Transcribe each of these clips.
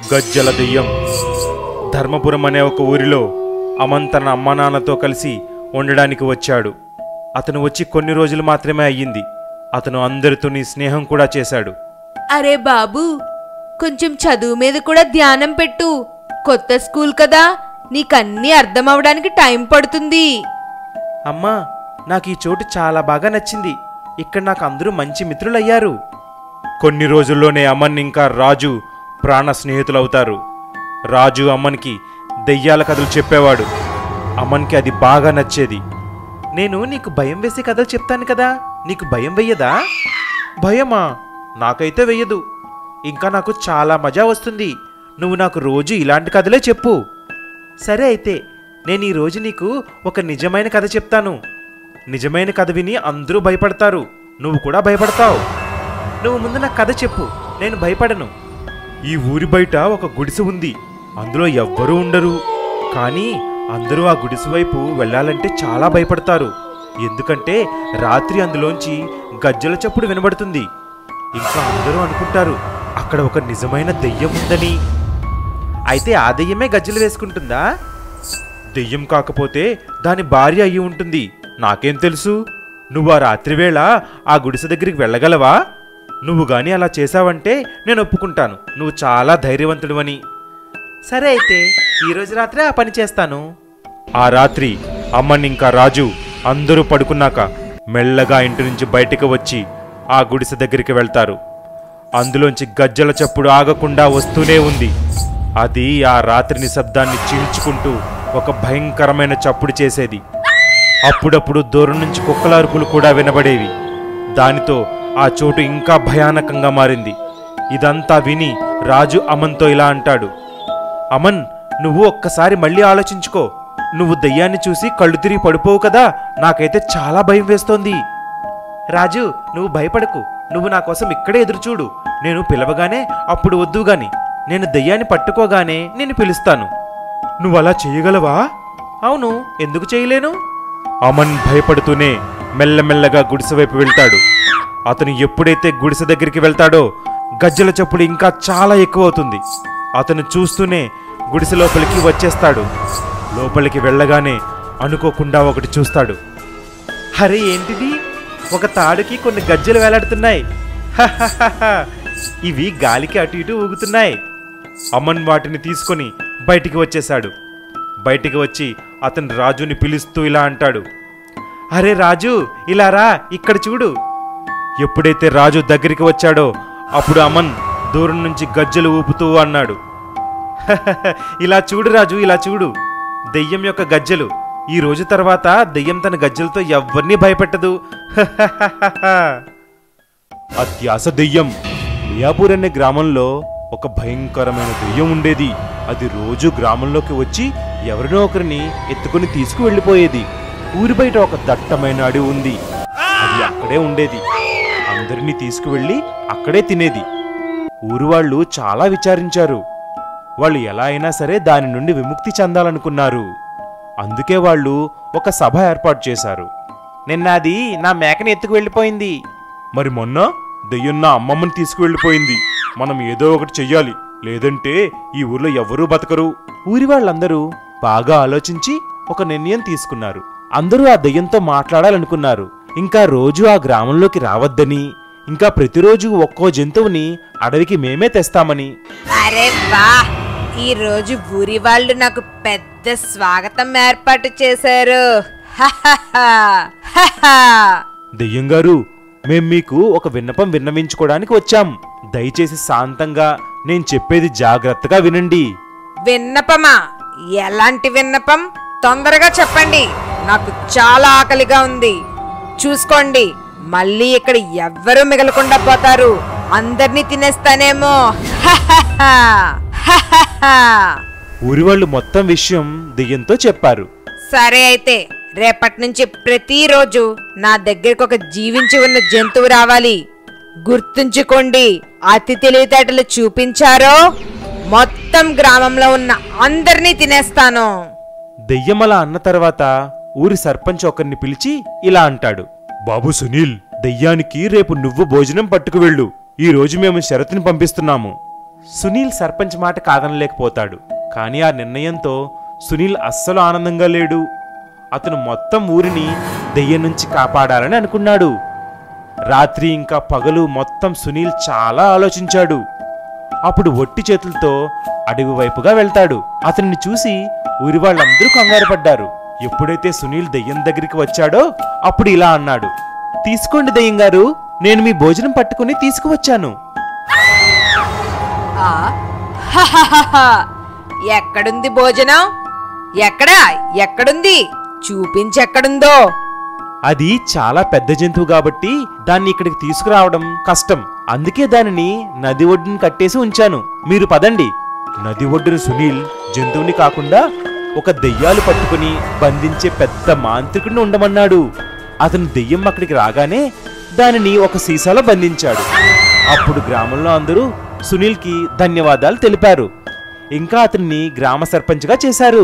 గజ్జల దెయ్యం ధర్మపురం అనే ఒక ఊరిలో అమన్ తన అమ్మా నాన్నతో కలిసి ఉండడానికి వచ్చాడు అతను వచ్చి కొన్ని రోజులు మాత్రమే అయ్యింది అతను అందరితోని స్నేహం కూడా చేశాడు అరే బాబు కొంచెం చదువు మీద కూడా ధ్యానం పెట్టు కొత్త స్కూల్ కదా నీకన్నీ అర్థం అవడానికి టైం పడుతుంది అమ్మా నాకు ఈ చోటు చాలా బాగా నచ్చింది ఇక్కడ నాకు అందరూ మంచి మిత్రులయ్యారు కొన్ని రోజుల్లోనే అమన్ ఇంకా రాజు ప్రాణ స్నేహితులవుతారు రాజు అమ్మన్కి దెయ్యాల కథలు చెప్పేవాడు అమన్కి అది బాగా నచ్చేది నేను నీకు భయం వేసే కథలు చెప్తాను కదా నీకు భయం వెయ్యదా భయమా నాకైతే వెయ్యదు ఇంకా నాకు చాలా మజా వస్తుంది నువ్వు నాకు రోజు ఇలాంటి కథలే చెప్పు సరే అయితే నేను ఈ రోజు నీకు ఒక నిజమైన కథ చెప్తాను నిజమైన కథ విని అందరూ భయపడతారు నువ్వు కూడా భయపడతావు నువ్వు ముందు నాకు కథ చెప్పు నేను భయపడను ఈ ఊరి బయట ఒక గుడిసె ఉంది అందులో ఎవ్వరూ ఉండరు కానీ అందరూ ఆ గుడిసె వైపు వెళ్ళాలంటే చాలా భయపడతారు ఎందుకంటే రాత్రి అందులోంచి గజ్జల చప్పుడు వినబడుతుంది ఇంకా అందరూ అనుకుంటారు అక్కడ ఒక నిజమైన దెయ్యం ఉందని అయితే ఆ దెయ్యమే గజ్జలు వేసుకుంటుందా దెయ్యం కాకపోతే దాని భార్య అయి ఉంటుంది నాకేం తెలుసు నువ్వు ఆ రాత్రివేళ ఆ గుడిసె దగ్గరికి వెళ్ళగలవా నువ్వు గాని అలా చేశావంటే నేను ఒప్పుకుంటాను నువ్వు చాలా ధైర్యవంతుడివని సరే అయితే ఈరోజు రాత్రే ఆ పని చేస్తాను ఆ రాత్రి అమ్మని ఇంకా రాజు అందరూ పడుకున్నాక మెల్లగా ఇంటి నుంచి బయటికి వచ్చి ఆ గుడిసె దగ్గరికి వెళ్తారు అందులోంచి గజ్జల చప్పుడు ఆగకుండా వస్తూనే ఉంది అది ఆ రాత్రి నిశ్శబ్దాన్ని చీల్చుకుంటూ ఒక భయంకరమైన చప్పుడు చేసేది అప్పుడప్పుడు దూరం నుంచి కుక్కల అరుపులు కూడా వినబడేవి దానితో ఆ చోటు ఇంకా భయానకంగా మారింది ఇదంతా విని రాజు అమన్తో ఇలా అంటాడు అమన్ నువ్వు ఒక్కసారి మళ్ళీ ఆలోచించుకో నువ్వు దయ్యాన్ని చూసి కళ్ళు తిరిగి పడిపోవు కదా నాకైతే చాలా భయం వేస్తోంది రాజు నువ్వు భయపడకు నువ్వు నా కోసం ఇక్కడే ఎదురుచూడు నేను పిలవగానే అప్పుడు వద్దు గాని నేను దయ్యాన్ని పట్టుకోగానే నేను పిలుస్తాను నువ్వు అలా చేయగలవా అవును ఎందుకు చేయలేను అమన్ భయపడుతూనే మెల్లమెల్లగా గుడిసె వైపు వెళ్తాడు అతను ఎప్పుడైతే గుడిసె దగ్గరికి వెళ్తాడో గజ్జల చప్పుడు ఇంకా చాలా ఎక్కువ అవుతుంది అతను చూస్తూనే గుడిసె లోపలికి వచ్చేస్తాడు లోపలికి వెళ్ళగానే అనుకోకుండా ఒకటి చూస్తాడు అరే ఏంటిది ఒక తాడుకి కొన్ని గజ్జలు వేలాడుతున్నాయి హహహహ. ఇవి గాలికి అటు ఇటు ఊగుతున్నాయి అమన్ వాటిని తీసుకొని బయటికి వచ్చేశాడు బయటికి వచ్చి అతను రాజుని పిలుస్తూ ఇలా అంటాడు అరే రాజు ఇలా రా ఇక్కడ చూడు ఎప్పుడైతే రాజు దగ్గరికి వచ్చాడో అప్పుడు అమన్ దూరం నుంచి గజ్జలు ఊపుతూ అన్నాడు ఇలా చూడు రాజు ఇలా చూడు దెయ్యం యొక్క గజ్జలు ఈ రోజు తర్వాత దెయ్యం తన గజ్జలతో ఎవ్వరినీ భయపెట్టదు అత్యాస దెయ్యం మియాపూర్ అనే గ్రామంలో ఒక భయంకరమైన దెయ్యం ఉండేది అది రోజు గ్రామంలోకి వచ్చి ఎవరినో ఒకరిని ఎత్తుకుని తీసుకువెళ్ళిపోయేది ఊరి బయట ఒక దట్టమైన అడవి ఉంది అది అక్కడే ఉండేది అందరినీ తీసుకువెళ్ళి అక్కడే తినేది ఊరు వాళ్ళు చాలా విచారించారు వాళ్ళు ఎలా అయినా సరే దాని నుండి విముక్తి చెందాలనుకున్నారు అందుకే వాళ్ళు ఒక సభ ఏర్పాటు చేశారు నిన్న అది నా మేకని ఎత్తుకు వెళ్ళిపోయింది మరి మొన్న దెయ్యం నా అమ్మమ్మని తీసుకువెళ్ళిపోయింది మనం ఏదో ఒకటి చెయ్యాలి లేదంటే ఈ ఊర్లో ఎవ్వరూ బతకరు ఊరి వాళ్ళందరూ బాగా ఆలోచించి ఒక నిర్ణయం తీసుకున్నారు అందరూ ఆ దెయ్యంతో మాట్లాడాలనుకున్నారు ఇంకా రోజు ఆ గ్రామంలోకి రావద్దని ఇంకా ప్రతిరోజు ఒక్కో జంతువుని అడవికి మేమే తెస్తామని అరే వా ఈ రోజు ఊరి వాళ్ళు నాకు పెద్ద స్వాగతం ఏర్పాటు చేశారు హహహ, హహ. దెయ్యం గారు మేం మీకు ఒక విన్నపం విన్నవించుకోవడానికి వచ్చాం దయచేసి శాంతంగా నేను చెప్పేది జాగ్రత్తగా వినండి విన్నపమా ఎలాంటి విన్నపం తొందరగా చెప్పండి నాకు చాలా ఆకలిగా ఉంది చూసుకోండి మళ్ళీ ఇక్కడ ఎవ్వరూ మిగలకుండా పోతారు అందరినీ తినేస్తానేమో హహహ, హహహ. ఊరి వాళ్ళు మొత్తం విషయం దెయ్యంతో చెప్పారు సరే అయితే రేపటి నుంచి ప్రతిరోజు నా దగ్గరకు ఒక జీవించి ఉన్న జంతువు రావాలి గుర్తుంచుకోండి అతి తెలివితేటలు చూపించారో మొత్తం గ్రామంలో ఉన్న అందరినీ తినేస్తాను దెయ్యం అలా అన్న తర్వాత ఊరి సర్పంచ్ ఒకరిని పిలిచి ఇలా అంటాడు బాబు సునీల్ దెయ్యానికి రేపు నువ్వు భోజనం పట్టుకు వెళ్ళు ఈ రోజు మేము షరతుని పంపిస్తున్నాము సునీల్ సర్పంచ్ మాట కాదనలేకపోతాడు కానీ ఆ నిర్ణయంతో సునీల్ అస్సలు ఆనందంగా లేడు అతను మొత్తం ఊరిని దెయ్యం నుంచి కాపాడాలని అనుకున్నాడు రాత్రి ఇంకా పగలు మొత్తం సునీల్ చాలా ఆలోచించాడు అప్పుడు ఒట్టి చేతులతో అడవి వైపుగా వెళ్తాడు అతన్ని చూసి ఊరి వాళ్ళందరూ కంగారు పడ్డారు ఎప్పుడైతే సునీల్ దెయ్యం దగ్గరికి వచ్చాడో అప్పుడు ఇలా అన్నాడు తీసుకోండి దెయ్యం గారు నేను మీ భోజనం పట్టుకుని తీసుకువచ్చాను ఆ హహహహ. ఎక్కడుంది భోజనం ఎక్కడా ఎక్కడుంది చూపించెక్కడుందో అది చాలా పెద్ద జంతువు కాబట్టి దాన్ని ఇక్కడికి తీసుకురావడం కష్టం అందుకే దానిని నది ఒడ్డున కట్టేసి ఉంచాను మీరు పదండి నది ఒడ్డున సునీల్ జంతువుని కాకుండా ఒక దెయ్యాలు పట్టుకుని బంధించే పెద్ద మాంత్రికుడిని ఉండమన్నాడు అతను దెయ్యం అక్కడికి రాగానే దానిని ఒక సీసాలో బంధించాడు అప్పుడు గ్రామంలో అందరూ సునీల్కి ధన్యవాదాలు తెలిపారు ఇంకా అతన్ని గ్రామ సర్పంచ్గా చేశారు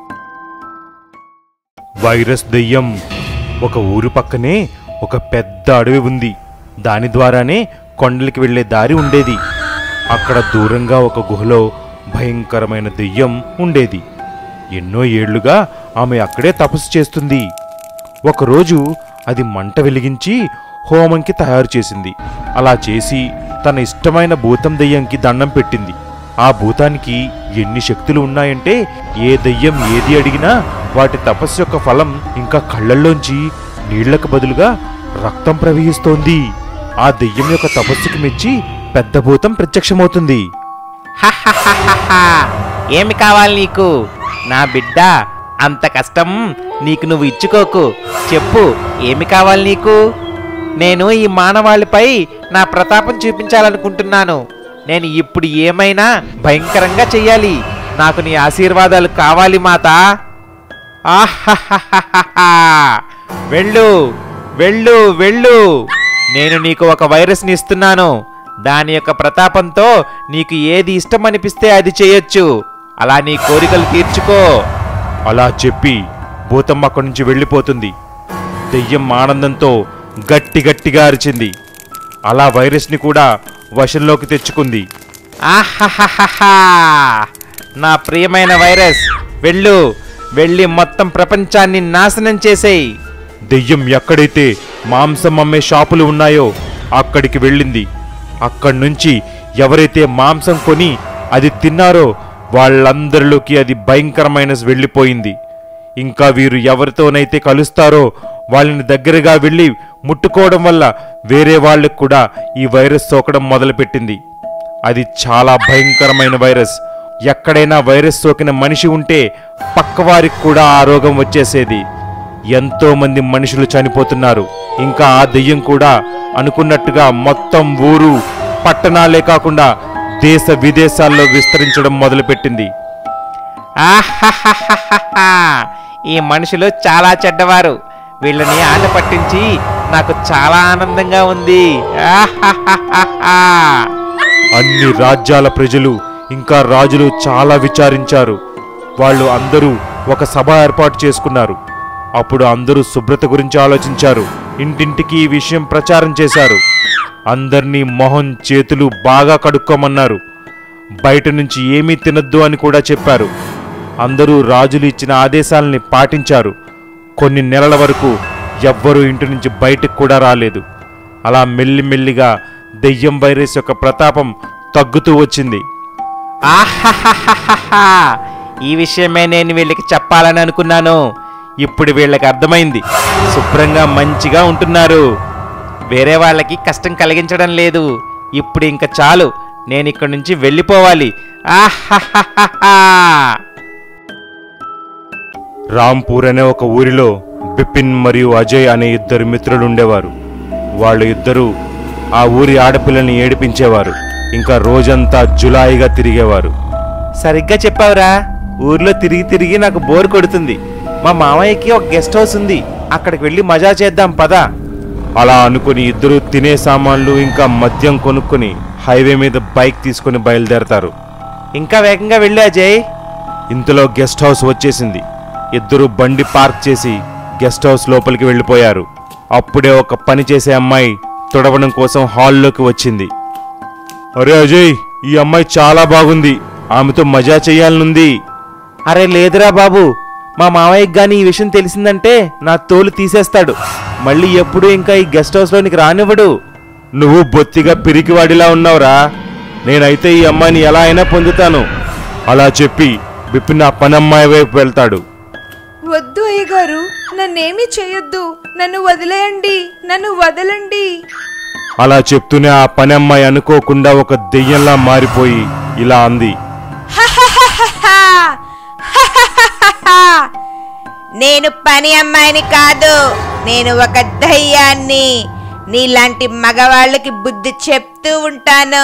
వైరస్ దెయ్యం ఒక ఊరు పక్కనే ఒక పెద్ద అడవి ఉంది దాని ద్వారానే కొండలకి వెళ్ళే దారి ఉండేది అక్కడ దూరంగా ఒక గుహలో భయంకరమైన దెయ్యం ఉండేది ఎన్నో ఏళ్లుగా ఆమె అక్కడే తపస్సు చేస్తుంది ఒకరోజు అది మంట వెలిగించి హోమంకి తయారు చేసింది అలా చేసి తన ఇష్టమైన భూతం దెయ్యంకి దండం పెట్టింది ఆ భూతానికి ఎన్ని శక్తులు ఉన్నాయంటే ఏ దెయ్యం ఏది అడిగినా వాటి తపస్సు యొక్క ఫలం ఇంకా కళ్ళల్లోంచి నీళ్లకు బదులుగా రక్తం ప్రవహిస్తోంది ఆ దెయ్యం యొక్క తపస్సుకి మెచ్చి పెద్ద భూతం ప్రత్యక్షమవుతుంది హహహహహ. ఏమి కావాలి నీకు నా బిడ్డ అంత కష్టం నీకు నువ్వు ఇచ్చుకోకు చెప్పు ఏమి కావాలి నీకు నేను ఈ మానవాళిపై నా ప్రతాపం చూపించాలనుకుంటున్నాను నేను ఇప్పుడు ఏమైనా భయంకరంగా చెయ్యాలి నాకు నీ ఆశీర్వాదాలు కావాలి మాత ఆహాహాహాహా. వెళ్ళు వెళ్ళు వెళ్ళు నేను నీకు ఒక వైరస్ని ఇస్తున్నాను దాని యొక్క ప్రతాపంతో నీకు ఏది ఇష్టం అనిపిస్తే అది చేయొచ్చు అలా నీ కోరికలు తీర్చుకో అలా చెప్పి భూతం అక్కడి నుంచి వెళ్ళిపోతుంది దెయ్యం ఆనందంతో గట్టి గట్టిగా అరిచింది అలా వైరస్ని కూడా వశంలోకి తెచ్చుకుంది ఆహాహాహాహా. నా ప్రియమైన వైరస్ వెళ్ళు వెళ్ళి మొత్తం ప్రపంచాన్ని నాశనం చేసేయి దెయ్యం ఎక్కడైతే మాంసం అమ్మే షాపులు ఉన్నాయో అక్కడికి వెళ్ళింది అక్కడి నుంచి ఎవరైతే మాంసం కొని అది తిన్నారో వాళ్ళందరిలోకి అది భయంకరమైన వెళ్ళిపోయింది ఇంకా వీరు ఎవరితోనైతే కలుస్తారో వాళ్ళని దగ్గరగా వెళ్ళి ముట్టుకోవడం వల్ల వేరే వాళ్ళకు కూడా ఈ వైరస్ సోకడం మొదలుపెట్టింది అది చాలా భయంకరమైన వైరస్ ఎక్కడైనా వైరస్ సోకిన మనిషి ఉంటే పక్కవారికి కూడా ఆ రోగం వచ్చేసేది ఎంతో మంది మనుషులు చనిపోతున్నారు ఇంకా ఆ దెయ్యం కూడా అనుకున్నట్టుగా మొత్తం ఊరు పట్టణాలే కాకుండా దేశ విదేశాల్లో విస్తరించడం మొదలుపెట్టింది ఆహాహాహాహా. ఈ మనుషులు చాలా చెడ్డవారు వీళ్ళని ఆట పట్టించి నాకు చాలా ఆనందంగా ఉంది ఆహాహాహాహా. అన్ని రాజ్యాల ప్రజలు ఇంకా రాజులు చాలా విచారించారు వాళ్ళు అందరూ ఒక సభ ఏర్పాటు చేసుకున్నారు అప్పుడు అందరూ శుభ్రత గురించి ఆలోచించారు ఇంటింటికి ఈ విషయం ప్రచారం చేశారు అందర్నీ మొహం చేతులు బాగా కడుక్కోమన్నారు బయట నుంచి ఏమీ తినద్దు అని కూడా చెప్పారు అందరూ రాజులు ఇచ్చిన ఆదేశాలని పాటించారు కొన్ని నెలల వరకు ఎవ్వరూ ఇంటి నుంచి బయటకు కూడా రాలేదు అలా మెల్లిమెల్లిగా దెయ్యం వైరస్ యొక్క ప్రతాపం తగ్గుతూ వచ్చింది ఆహాహాహాహా. ఈ విషయమే నేను వీళ్ళకి చెప్పాలని అనుకున్నాను ఇప్పుడు వీళ్ళకి అర్థమైంది శుభ్రంగా మంచిగా ఉంటున్నారు వేరే వాళ్ళకి కష్టం కలిగించడం లేదు ఇప్పుడు ఇంకా చాలు నేను ఇక్కడి నుంచి వెళ్ళిపోవాలి ఆహాహాహాహా. రాంపూర్ అనే ఒక ఊరిలో బిపిన్ మరియు అజయ్ అనే ఇద్దరు మిత్రులు ఉండేవారు వాళ్ళు ఇద్దరూ ఆ ఊరి ఆడపిల్లని ఏడిపించేవారు ఇంకా రోజంతా జులాయిగా తిరిగేవారు సరిగ్గా చెప్పావురా ఊర్లో తిరిగి తిరిగి నాకు బోర్ కొడుతుంది మా మామయ్యకి ఒక గెస్ట్ హౌస్ ఉంది అక్కడికి వెళ్ళి మజా చేద్దాం పదా అలా అనుకుని ఇద్దరు తినే సామాన్లు ఇంకా మద్యం కొనుక్కొని హైవే మీద బైక్ తీసుకుని బయలుదేరతారు ఇంకా వేగంగా వెళ్ళు అజయ్ ఇంతలో గెస్ట్ హౌస్ వచ్చేసింది ఇద్దరు బండి పార్క్ చేసి గెస్ట్ హౌస్ లోపలికి వెళ్ళిపోయారు అప్పుడే ఒక పని చేసే అమ్మాయి తుడవడం కోసం హాల్లోకి వచ్చింది అరే అజయ్ ఈ అమ్మాయి చాలా బాగుంది ఆమెతో మజా చేయాలనుంది అరే లేదురా బాబు మా మామయ్యకి గాని ఈ విషయం తెలిసిందంటే నా తోలు తీసేస్తాడు మళ్ళీ ఎప్పుడు ఇంకా ఈ గెస్ట్ హౌస్లోనికి రానివ్వడు నువ్వు బొత్తిగా పిరికివాడిలా ఉన్నావురా నేనైతే ఈ అమ్మాయిని ఎలా అయినా పొందుతాను అలా చెప్పి బిపిన్ ఆ పనమ్మాయి వైపు వెళ్తాడు వద్దు అయ్యగారు నన్నేమీ చేయొద్దు నన్ను వదిలేయండి నన్ను వదలండి అలా చెప్తూనే ఆ పని అమ్మాయి అనుకోకుండా ఒక దెయ్యంలా మారిపోయి ఇలా అంది నేను పని అమ్మాయిని కాదు నేను ఒక దయ్యాన్ని నీలాంటి మగవాళ్ళకి బుద్ధి చెప్తూ ఉంటాను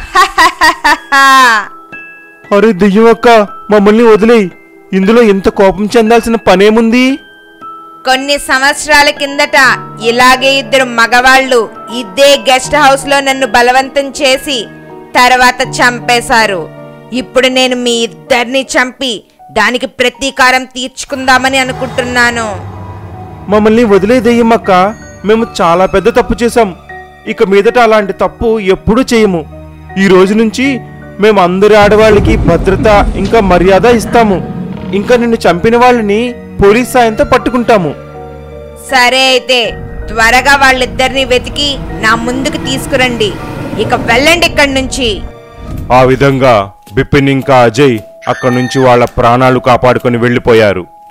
అరే దెయ్యం అక్క మమ్మల్ని వదిలేయి ఇందులో ఇంత కోపం చెందాల్సిన పనేముంది కొన్ని సంవత్సరాల కిందట ఇలాగే ఇద్దరు మగవాళ్ళు ఇదే గెస్ట్ హౌస్ లో నన్ను బలవంతం చేసి తర్వాత చంపేశారు ఇప్పుడు నేను మీ ఇద్దరిని చంపి దానికి ప్రతీకారం తీర్చుకుందామని అనుకుంటున్నాను మమ్మల్ని వదిలే దెయ్యం అక్క మేము చాలా పెద్ద తప్పు చేశాం ఇక మీదట అలాంటి తప్పు ఎప్పుడూ చేయము ఈ రోజు నుంచి మేము అందరి ఆడవాళ్ళకి భద్రత ఇంకా మర్యాద ఇస్తాము ఇంకా నిన్ను చంపిన వాళ్ళని పోలీస్ సాయంతో పట్టుకుంటాము సరే అయితే త్వరగా వాళ్ళిద్దరిని వెతికి నా ముందుకు తీసుకురండి ఇక వెళ్ళండి ఇక్కడి నుంచి ఆ విధంగా బిపిన్ ఇంకా అజయ్ అక్కడి నుంచి వాళ్ళ ప్రాణాలు కాపాడుకొని వెళ్ళిపోయారు